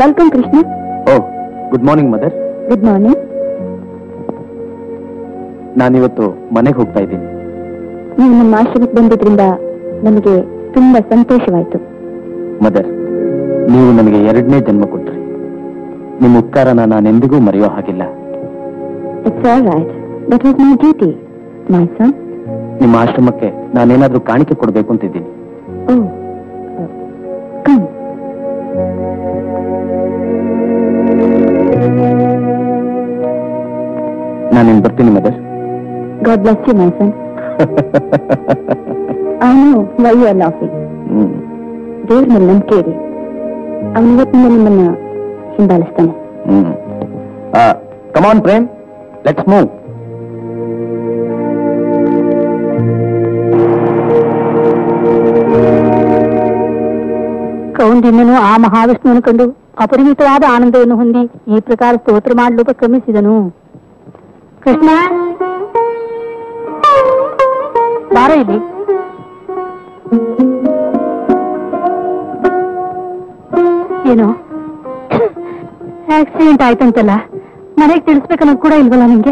Welcome Krishna oh good morning mother good morning ನಾನಿವತ್ತು ಮನೆಗೆ ಹೋಗ್ತಾ ಇದ್ದೀನಿ ನೀವು ನಮ್ಮ ಆಶ್ರಮಕ್ಕೆ ಬಂದಿದ್ರಿಂದ ನನಗೆ ತುಂಬಾ ಸಂತೋಷವಾಯ್ತು ಮದರ್ ನೀವು ನನಗೆ ಎರಡನೇ ಜನ್ಮ ಕೊಟ್ರಿ ನಿಮ್ಮ ಉಪಕಾರನ ನಾನೆಂದಿಗೂ ಮರೆಯೋ ಹಾಗಿಲ್ಲ it's all right that was my duty my son ನಿಮ್ಮ ಆಶ್ರಮಕ್ಕೆ ನಾನೇನಾದ್ರೂ ಕಾಣಿಕೆ ಕೊಡಬೇಕು ಅಂತಿದ್ದೀನಿ ಓ ಕಮ್ ನಾನೇನು ಬರ್ತೀನಿ mother God bless you my son I know why you are laughing hmm ದೇವ್ರ ಮೇಲೆ ನಂಬಿಕೆ ಇಡಿ ಅವನು ಇವತ್ತಿನಿಂದ ನಿಮ್ಮನ್ನ ಹಿಂಬಾಲಿಸ್ತಾನೆ hmm come on Prem let's move ಕೌಂಡಿನ್ಯನು ಆ ಮಹಾವಿಷ್ಣುವನ್ನು ಕಂಡು ಅಪರಿಮಿತವಾದ ಆನಂದವನ್ನು ಹೊಂದಿ ಈ ಪ್ರಕಾರ ಸ್ತೋತ್ರ ಮಾಡಲು ಕ್ರಮಿಸಿದನು ಕೃಷ್ಣ ಬಾರ ಇಲ್ಲಿ ಏನು ಆಕ್ಸಿಡೆಂಟ್ ಆಯ್ತಂತಲ್ಲ ಮನೆಗೆ ತಿಳಿಸ್ಬೇಕನ್ನೋದು ಕೂಡ ಇಲ್ವಲ್ಲ ನಿಂಗೆ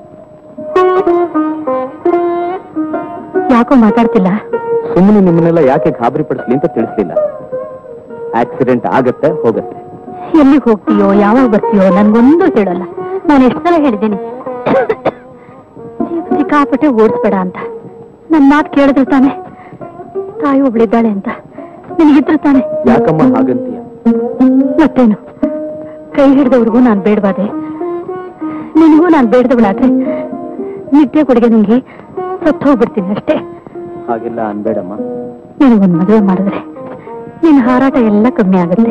ಯಾಕೋ ಮಾತಾಡ್ತಿಲ್ಲ ಸುಮ್ಮನೆ ನಿಮ್ಮನ್ನೆಲ್ಲ ಯಾಕೆ ಗಾಬರಿ ಪಡಿಸ್ಲಿ ಅಂತ ತಿಳಿಸ್ಲಿಲ್ಲ ಆಕ್ಸಿಡೆಂಟ್ ಆಗತ್ತೆ ಹೋಗತ್ತೆ ಎಲ್ಲಿಗೆ ಹೋಗ್ತೀಯೋ ಯಾವಾಗ ಬರ್ತೀಯೋ ನನ್ಗೊಂದು ಹೇಳಲ್ಲ ನಾನು ಎಷ್ಟು ಸಲ ಹೇಳಿದ್ದೀನಿ ಜೀಪ್ ಸಿಕ್ಕಾಪಟ್ಟೆ ಓಡಿಸ್ಬೇಡ ಅಂತ ನನ್ ಮಾತು ಕೇಳಿದ್ರು ತಾನೆ ತಾಯಿ ಒಬ್ಳಿದ್ದಾಳೆ ಅಂತ ನಿನಗಿದ್ರು ತಾನೆ ಯಾಕಮ್ಮ ಹಾಗಂತೀಯ ಮತ್ತೇನು ಕೈ ಹಿಡಿದವ್ರಿಗೂ ನಾನು ಬೇಡವಾದೆ ನಿನಗೂ ನಾನು ಬೇಡದವಳಾದ್ರೆ ನಿದ್ದೆ ಕೊಡುಗೆ ನಿಂಗೆ ಸತ್ತು ಹೋಗ್ಬಿಡ್ತೀನಿ ಅಷ್ಟೇ ಹಾಗೆಲ್ಲ ಅನ್ಬೇಡಮ್ಮ ನಿನಗೊಂದು ಮದುವೆ ಮಾಡಿದ್ರೆ ನಿನ್ನ ಹಾರಾಟ ಎಲ್ಲ ಕಮ್ಮಿ ಆಗುತ್ತೆ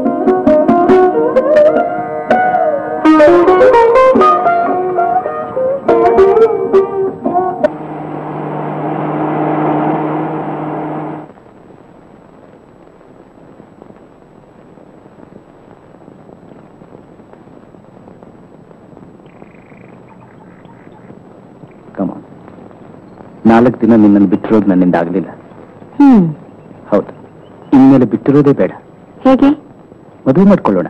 ಕಮಾನ್ ನಾಲ್ಕು ದಿನ ನಿನ್ನನ್ನು ಬಿಟ್ಟಿರೋದು ನನ್ನಿಂದ ಆಗಲಿಲ್ಲ ಹ್ಮ್ ಹೌದು ಇನ್ಮೇಲೆ ಬಿಟ್ಟಿರೋದೇ ಬೇಡ ಹೇಗೆ ಮದುವೆ ಮಾಡ್ಕೊಳ್ಳೋಣ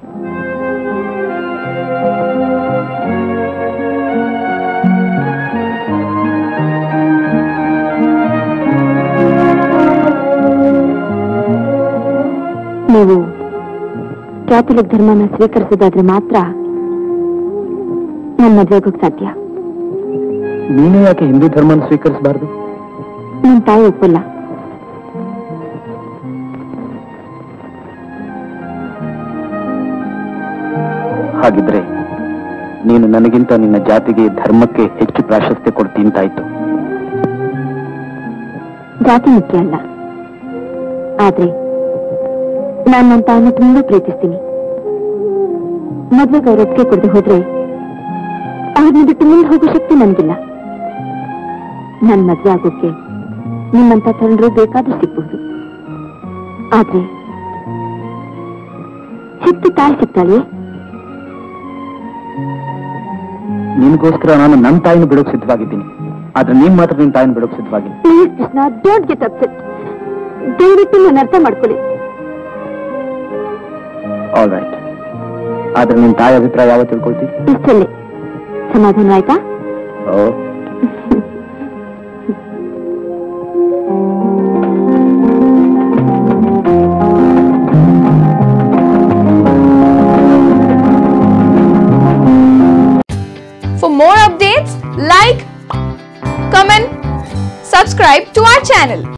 ನೀವು ಕ್ಯಾಥಲಿಕ್ ಧರ್ಮನ ಸ್ವೀಕರಿಸೋದಾದ್ರೆ ಮಾತ್ರ ನನ್ನ ಮದುವೆಗೋಗ್ ಸಾಧ್ಯ ನೀನೇ ಯಾಕೆ ಹಿಂದೂ ಧರ್ಮನ ಸ್ವೀಕರಿಸಬಾರ್ದು ನನ್ನ ತಾಯಿ ಒಪ್ಪಲ್ಲ ಹಾಗಿದ್ರೆ ನೀನು ನನಗಿಂತ ನಿನ್ನ ಜಾತಿಗೆ ಧರ್ಮಕ್ಕೆ ಹೆಚ್ಚು ಪ್ರಾಶಸ್ತ್ಯ ಕೊಡ್ತೀಂತಾಯ್ತು ಜಾತಿ ಮುಖ್ಯ ಅಲ್ಲ ಆದ್ರೆ ನಾನು ನನ್ನ ತಾಯಿನ ತುಂಬಾ ಪ್ರೀತಿಸ್ತೀನಿ ಮದ್ವೆಗೆ ಅವ್ರ ಒಪ್ಪಿಗೆ ಕೊಡದೆ ಹೋದ್ರೆ ಅವ್ರನ್ನ ಬಿಟ್ಟು ಮುಂದೆ ಹೋಗೋ ಶಕ್ತಿ ನನಗಿಲ್ಲ ನನ್ ಮದ್ವೆ ಆಗೋಕೆ ನಿಮ್ಮಂತ ತರುಣರು ಬೇಕಾದ್ರೂ ಸಿಗ್ಬಹುದು ಆದ್ರೆ ಸಿಕ್ತು ತಾಯಿ ಸಿಗ್ತಾಳೆ ನಿನ್ಗೋಸ್ಕರ ನಾನು ನನ್ನ ತಾಯಿನ ಬಿಡೋಕ್ ಸಿದ್ಧವಾಗಿದ್ದೀನಿ ಆದ್ರೆ ನೀನ್ ಮಾತ್ರ ನಿನ್ ತಾಯಿನ ಬಿಡೋಕ್ ಸಿದ್ಧವಾಗಿಲ್ಲ please Krishna don't get upset ದಯವಿಟ್ಟು ನಾನು ಅರ್ಥ ಮಾಡ್ಕೊಳ್ಳಿ ಆಲ್ ರೈಟ್ ಆದ್ರೆ ನಿನ್ ತಾಯಿ ಅಭಿಪ್ರಾಯ ಯಾವ ತಿಳ್ಕೊಳ್ತಿ ಇಷ್ಟಲ್ಲೇ ಸಮಾಧಾನ ಆಯ್ತಾ ಓ For more updates, like, comment, subscribe to our channel.